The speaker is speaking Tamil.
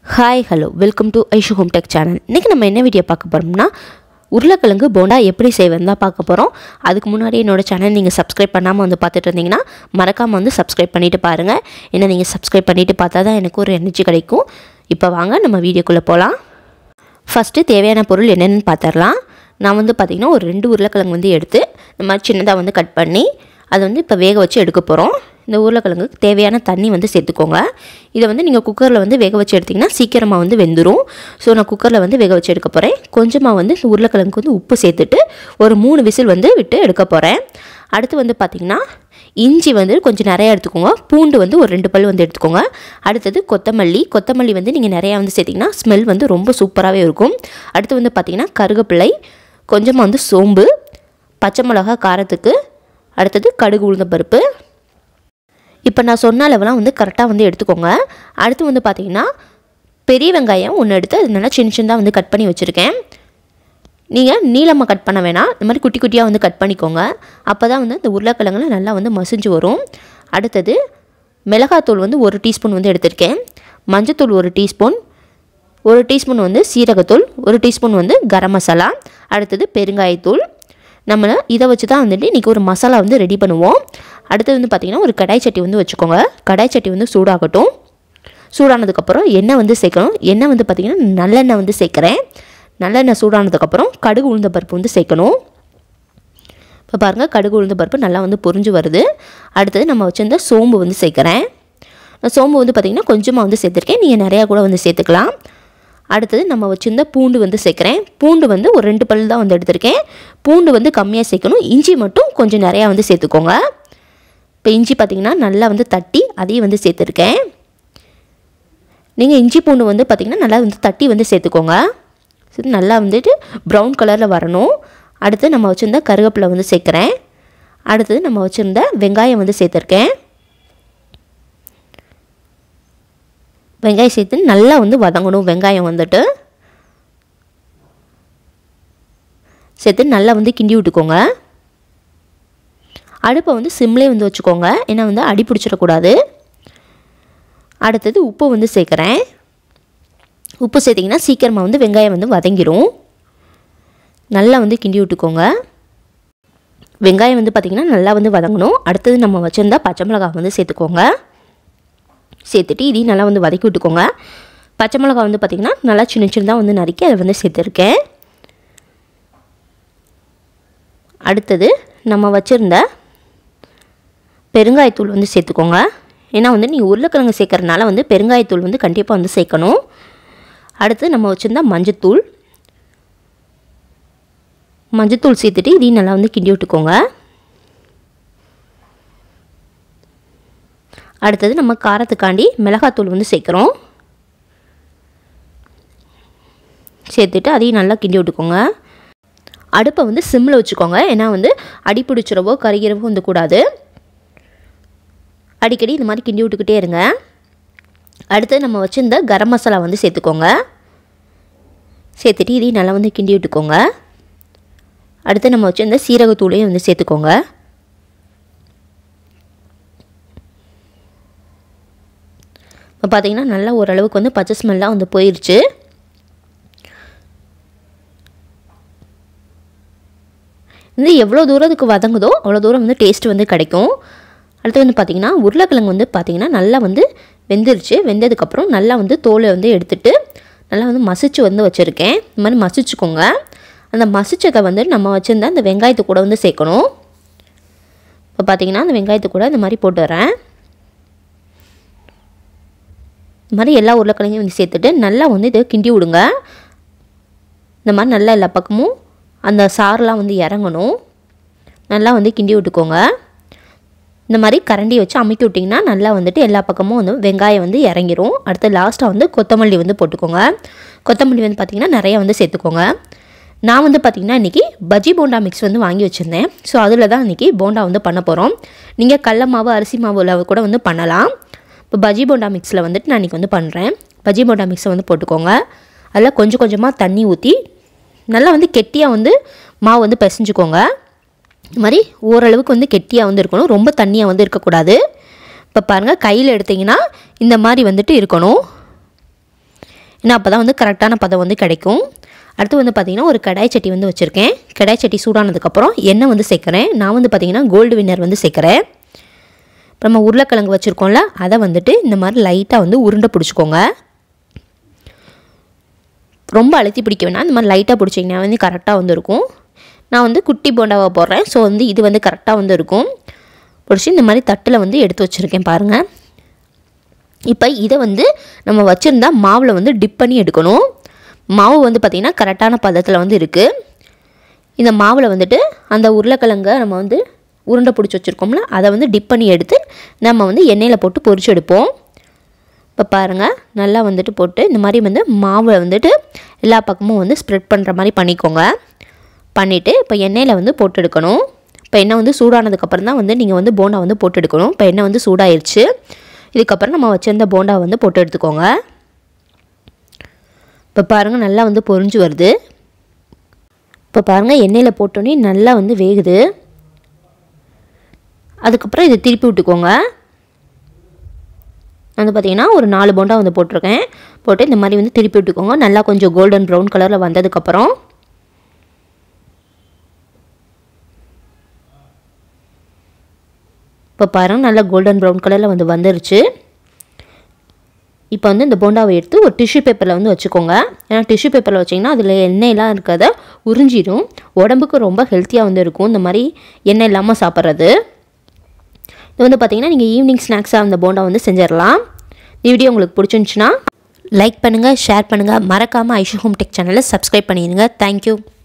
hi hello welcome to Aishu home tech channel இன்றைக்கி நம்ம என்ன வீடியோ பார்க்க போகிறோம்னா உருளைக்கிழங்கு போண்டா எப்படி செய்வேன் தான் பார்க்க போகிறோம் அதுக்கு முன்னாடி என்னோட சேனல் நீங்கள் சப்ஸ்கிரைப் பண்ணாமல் வந்து பார்த்துட்டு இருந்தீங்கன்னா மறக்காமல் வந்து சப்ஸ்கிரைப் பண்ணிவிட்டு பாருங்கள் ஏன்னா நீங்கள் சப்ஸ்கிரைப் பண்ணிவிட்டு பார்த்தா தான் எனக்கு ஒரு எனர்ஜி கிடைக்கும் இப்போ வாங்க நம்ம வீடியோக்குள்ளே போகலாம் ஃபஸ்ட்டு தேவையான பொருள் என்னென்னு பார்த்துடலாம் நான் வந்து பார்த்திங்கன்னா ஒரு ரெண்டு உருளைக்கிழங்கு வந்து எடுத்து இந்த மாதிரி சின்னதாக வந்து கட் பண்ணி அதை வந்து இப்போ வேக வச்சு எடுக்க போகிறோம் இந்த உருளைக்கிழங்குக்கு தேவையான தண்ணி வந்து சேர்த்துக்கோங்க இதை வந்து நீங்கள் குக்கரில் வந்து வேக வச்சு எடுத்திங்கன்னா சீக்கிரமாக வந்து வெந்துடும் ஸோ நான் குக்கரில் வந்து வேக வச்சு எடுக்க போகிறேன் கொஞ்சமாக வந்து இந்த உருளைக்கிழங்குக்கு வந்து உப்பு சேர்த்துட்டு ஒரு மூணு விசில் வந்து விட்டு எடுக்க போகிறேன் அடுத்து வந்து பார்த்திங்கன்னா இஞ்சி வந்து கொஞ்சம் நிறையா எடுத்துக்கோங்க பூண்டு வந்து ஒரு ரெண்டு பல் வந்து எடுத்துக்கோங்க அடுத்தது கொத்தமல்லி கொத்தமல்லி வந்து நீங்கள் நிறையா வந்து சேர்த்திங்கன்னா ஸ்மெல் வந்து ரொம்ப சூப்பராகவே இருக்கும் அடுத்து வந்து பார்த்திங்கன்னா கருகப்பிள்ளை கொஞ்சமாக வந்து சோம்பு பச்சை மிளகா காரத்துக்கு அடுத்தது கடுகு உளுந்த பருப்பு இப்போ நான் சொன்ன அளவெல்லாம் வந்து கரெக்டாக வந்து எடுத்துக்கோங்க அடுத்து வந்து பார்த்திங்கன்னா பெரிய வெங்காயம் ஒன்று எடுத்து அது நல்லா சின்ன சின்னதாக வந்து கட் பண்ணி வச்சுருக்கேன் நீங்கள் நீளமாக கட் பண்ண வேணாம் இந்த மாதிரி குட்டி குட்டியாக வந்து கட் பண்ணிக்கோங்க அப்போ தான் வந்து இந்த உருளைக்கிழங்குல நல்லா வந்து மசிஞ்சு வரும் அடுத்தது மிளகாத்தூள் வந்து ஒரு டீஸ்பூன் வந்து எடுத்திருக்கேன் மஞ்சத்தூள் ஒரு டீஸ்பூன் ஒரு டீஸ்பூன் வந்து சீரகத்தூள் ஒரு டீஸ்பூன் வந்து கரம் மசாலா அடுத்தது பெருங்காயத்தூள் நம்ம இதை வச்சு தான் வந்துட்டு இன்றைக்கி ஒரு மசாலா வந்து ரெடி பண்ணுவோம் அடுத்தது வந்து பார்த்திங்கன்னா ஒரு கடாய் சட்டி வந்து வச்சுக்கோங்க கடாய் சட்டி வந்து சூடாகட்டும் சூடானதுக்கப்புறம் எண்ணெய் வந்து சேர்க்கணும் எண்ணெய் வந்து பார்த்திங்கன்னா நல்லெண்ணெய் வந்து சேர்க்குறேன் நல்லெண்ணெய் சூடானதுக்கப்புறம் கடுகு உளுந்த பருப்பு வந்து சேர்க்கணும் இப்போ பாருங்கள் கடுகு உளுந்த பருப்பு நல்லா வந்து பொரிஞ்சு வருது அடுத்தது நம்ம வச்சுருந்த சோம்பு வந்து சேர்க்குறேன் சோம்பு வந்து பார்த்திங்கன்னா கொஞ்சமாக வந்து சேர்த்துருக்கேன் நீங்கள் நிறையா கூட வந்து சேர்த்துக்கலாம் அடுத்தது நம்ம வச்சுருந்த பூண்டு வந்து சேர்க்குறேன் பூண்டு வந்து ஒரு ரெண்டு பல் தான் வந்து எடுத்திருக்கேன் பூண்டு வந்து கம்மியாக சேர்க்கணும் இஞ்சி மட்டும் கொஞ்சம் நிறையா வந்து சேர்த்துக்கோங்க இப்போ இஞ்சி பார்த்திங்கன்னா நல்லா வந்து தட்டி அதையும் வந்து சேர்த்துருக்கேன் நீங்கள் இஞ்சி பூண்டு வந்து பார்த்திங்கன்னா நல்லா வந்து தட்டி வந்து சேர்த்துக்கோங்க இது நல்லா வந்துட்டு ப்ரௌன் கலரில் வரணும் அடுத்து நம்ம வச்சுருந்த கருவேப்பிலை வந்து சேர்க்குறேன் அடுத்தது நம்ம வச்சுருந்த வெங்காயம் வந்து சேர்த்துருக்கேன் வெங்காயம் சேர்த்து நல்லா வந்து வதங்கணும் வெங்காயம் வந்துட்டு சேர்த்து நல்லா வந்து கிண்டி விட்டுக்கோங்க அடுப்பை வந்து சிம்லேயே வந்து வச்சுக்கோங்க ஏன்னா வந்து அடி பிடிச்சிடக்கூடாது அடுத்தது உப்பு வந்து சேர்க்குறேன் உப்பு சேர்த்திங்கன்னா சீக்கிரமாக வந்து வெங்காயம் வந்து வதங்கிடும் நல்லா வந்து கிண்டி விட்டுக்கோங்க வெங்காயம் வந்து பார்த்திங்கன்னா நல்லா வந்து வதங்கணும் அடுத்தது நம்ம வச்சுருந்தா பச்சை மிளகாய் வந்து சேர்த்துக்கோங்க சேர்த்துட்டு இதையும் நல்லா வந்து வதக்கி விட்டுக்கோங்க பச்சை மிளகா வந்து பார்த்திங்கன்னா நல்லா சின்ன சின்னதாக வந்து நறுக்கி அதை வந்து சேர்த்துருக்கேன் அடுத்தது நம்ம வச்சுருந்த பெருங்காயத்தூள் வந்து சேர்த்துக்கோங்க ஏன்னா வந்து நீங்கள் உருளைக்கிழங்கு சேர்க்குறதுனால வந்து பெருங்காயத்தூள் வந்து கண்டிப்பாக வந்து சேர்க்கணும் அடுத்து நம்ம வச்சுருந்தா மஞ்சத்தூள் மஞ்சத்தூள் சேர்த்துட்டு இதையும் நல்லா வந்து கிண்டி விட்டுக்கோங்க அடுத்தது நம்ம காரத்துக்காண்டி மிளகாத்தூள் வந்து சேர்க்குறோம் சேர்த்துட்டு அதையும் நல்லா கிண்டி விட்டுக்கோங்க அடுப்பை வந்து சிம்மில் வச்சுக்கோங்க ஏன்னா வந்து அடி பிடிச்சிடவோ கருகிறவோ வந்து கூடாது அடிக்கடி இந்த மாதிரி கிண்டி விட்டுக்கிட்டே இருங்க அடுத்து நம்ம வச்சுருந்த கரம் மசாலா வந்து சேர்த்துக்கோங்க சேர்த்துட்டு இதையும் நல்லா வந்து கிண்டி விட்டுக்கோங்க அடுத்து நம்ம வச்சுருந்த சீரகத்தூளையும் வந்து சேர்த்துக்கோங்க இப்போ பார்த்தீங்கன்னா நல்லா ஓரளவுக்கு வந்து பச்சை ஸ்மெல்லாம் வந்து போயிடுச்சு இது எவ்வளோ தூரத்துக்கு வதங்குதோ அவ்வளோ தூரம் வந்து டேஸ்ட் வந்து கிடைக்கும் அடுத்து வந்து பார்த்திங்கன்னா உருளைக்கிழங்கு வந்து பார்த்திங்கன்னா நல்லா வந்து வெந்துருச்சு வெந்ததுக்கப்புறம் நல்லா வந்து தோலை வந்து எடுத்துட்டு நல்லா வந்து மசிச்சு வந்து வச்சுருக்கேன் இந்த மாதிரி மசிச்சுக்கோங்க அந்த மசிச்சதை வந்து நம்ம வச்சுருந்த அந்த வெங்காயத்தை கூட வந்து சேர்க்கணும் இப்போ பார்த்திங்கன்னா அந்த வெங்காயத்தை கூட இந்த மாதிரி போட்டு வரேன் இந்த மாதிரி எல்லா உருளைக்கிழங்கையும் வந்து சேர்த்துட்டு நல்லா வந்து இதை கிண்டி விடுங்க இந்த மாதிரி நல்லா எல்லா பக்கமும் அந்த சாரெலாம் வந்து இறங்கணும் நல்லா வந்து கிண்டி விட்டுக்கோங்க இந்த மாதிரி கரண்டி வச்சு அமுக்கி விட்டிங்கன்னா நல்லா வந்துட்டு எல்லா பக்கமும் வந்து வெங்காயம் வந்து இறங்கிரும் அடுத்து லாஸ்ட்டாக வந்து கொத்தமல்லி வந்து போட்டுக்கோங்க கொத்தமல்லி வந்து பார்த்திங்கன்னா நிறையா வந்து சேர்த்துக்கோங்க நான் வந்து பார்த்திங்கன்னா இன்றைக்கி பஜ்ஜி போண்டா மிக்ஸ் வந்து வாங்கி வச்சுருந்தேன் ஸோ அதில் தான் இன்றைக்கி போண்டா வந்து பண்ண போகிறோம் நீங்கள் கடல மாவு அரிசி மாவில் கூட வந்து பண்ணலாம் இப்போ பஜ்ஜி போண்டா மிக்ஸில் வந்துட்டு நான் இன்றைக்கி வந்து பண்ணுறேன் பஜ்ஜி போண்டா மிக்ஸை வந்து போட்டுக்கோங்க அதில் கொஞ்சம் கொஞ்சமாக தண்ணி ஊற்றி நல்லா வந்து கெட்டியாக வந்து மாவு வந்து பிசைஞ்சுக்கோங்க இது மாதிரி ஓரளவுக்கு வந்து கெட்டியாக வந்து இருக்கணும் ரொம்ப தண்ணியாக வந்து இருக்கக்கூடாது இப்போ பாருங்கள் கையில் எடுத்திங்கன்னா இந்த மாதிரி வந்துட்டு இருக்கணும் ஏன்னா அப்போ தான் வந்து கரெக்டான பதம் வந்து கிடைக்கும் அடுத்து வந்து பார்த்திங்கன்னா ஒரு கடாய் சட்டி வந்து வச்சுருக்கேன் கடாய் சட்டி சூடானதுக்கப்புறம் எண்ணெய் வந்து சேர்க்குறேன் நான் வந்து பார்த்திங்கன்னா கோல்டு வின்னர் வந்து சேர்க்குறேன் இப்போ நம்ம உருளைக்கிழங்கு வச்சுருக்கோம்ல அதை வந்துட்டு இந்த மாதிரி லைட்டாக வந்து உருண்டை பிடிச்சிக்கோங்க ரொம்ப அழுத்தி பிடிக்க வேணாம் இந்த மாதிரி லைட்டாக பிடிச்சிங்கன்னா வந்து கரெக்டாக வந்து இருக்கும் நான் வந்து குட்டி போண்டாவை போடுறேன் ஸோ வந்து இது வந்து கரெக்டாக வந்து இருக்கும் பிடிச்சி இந்த மாதிரி தட்டில் வந்து எடுத்து வச்சுருக்கேன் பாருங்கள் இப்போ இதை வந்து நம்ம வச்சுருந்தா மாவில் வந்து டிப் பண்ணி எடுக்கணும் மாவு வந்து பார்த்திங்கன்னா கரெக்டான பதத்தில் வந்து இருக்குது இந்த மாவில் வந்துட்டு அந்த உருளைக்கிழங்கை நம்ம வந்து உருண்டை பிடிச்சி வச்சுருக்கோம்ல அதை வந்து டிப் பண்ணி எடுத்து நம்ம வந்து எண்ணெயில் போட்டு பொரிச்சு எடுப்போம் இப்போ பாருங்கள் நல்லா வந்துட்டு போட்டு இந்த மாதிரி வந்து மாவை வந்துட்டு எல்லா பக்கமும் வந்து ஸ்ப்ரெட் பண்ணுற மாதிரி பண்ணிக்கோங்க பண்ணிவிட்டு இப்போ எண்ணெயில் வந்து போட்டு எடுக்கணும் இப்போ எண்ணெய் வந்து சூடானதுக்கப்புறம் தான் வந்து நீங்கள் வந்து போண்டா வந்து போட்டு எடுக்கணும் இப்போ எண்ணெய் வந்து சூடாயிருச்சு இதுக்கப்புறம் நம்ம வச்சிருந்த போண்டா வந்து போட்டு எடுத்துக்கோங்க இப்போ பாருங்கள் நல்லா வந்து பொரிஞ்சு வருது இப்போ பாருங்கள் எண்ணெயில் போட்டோன்னே நல்லா வந்து வேகுது அதுக்கப்புறம் இதை திருப்பி விட்டுக்கோங்க வந்து பார்த்திங்கன்னா ஒரு நாலு போண்டா வந்து போட்டிருக்கேன் போட்டு இந்த மாதிரி வந்து திருப்பி விட்டுக்கோங்க நல்லா கொஞ்சம் கோல்டன் ப்ரௌன் கலரில் வந்ததுக்கப்புறம் இப்போ பாருங்கள் நல்லா கோல்டன் ப்ரௌன் கலரில் வந்து வந்துருச்சு இப்போ வந்து இந்த போண்டாவை எடுத்து ஒரு டிஷ்யூ பேப்பரில் வந்து வச்சுக்கோங்க ஏன்னா டிஷ்யூ பேப்பரில் வச்சிங்கன்னா அதில் எண்ணெயெல்லாம் இருக்கிறத உறிஞ்சிடும் உடம்புக்கு ரொம்ப ஹெல்த்தியாக வந்து இருக்கும் இந்த மாதிரி எண்ணெய் இல்லாமல் சாப்பிட்றது இது வந்து பார்த்திங்கன்னா நீங்கள் ஈவினிங் ஸ்நாக்ஸாக அந்த போண்டா வந்து செஞ்சிடலாம் இந்த வீடியோ உங்களுக்கு பிடிச்சிருந்துச்சுன்னா லைக் பண்ணுங்கள் ஷேர் பண்ணுங்கள் மறக்காமல் ஐஷு ஹோம் டெக் சேனலை சப்ஸ்கிரைப் பண்ணிடுங்க தேங்க்யூ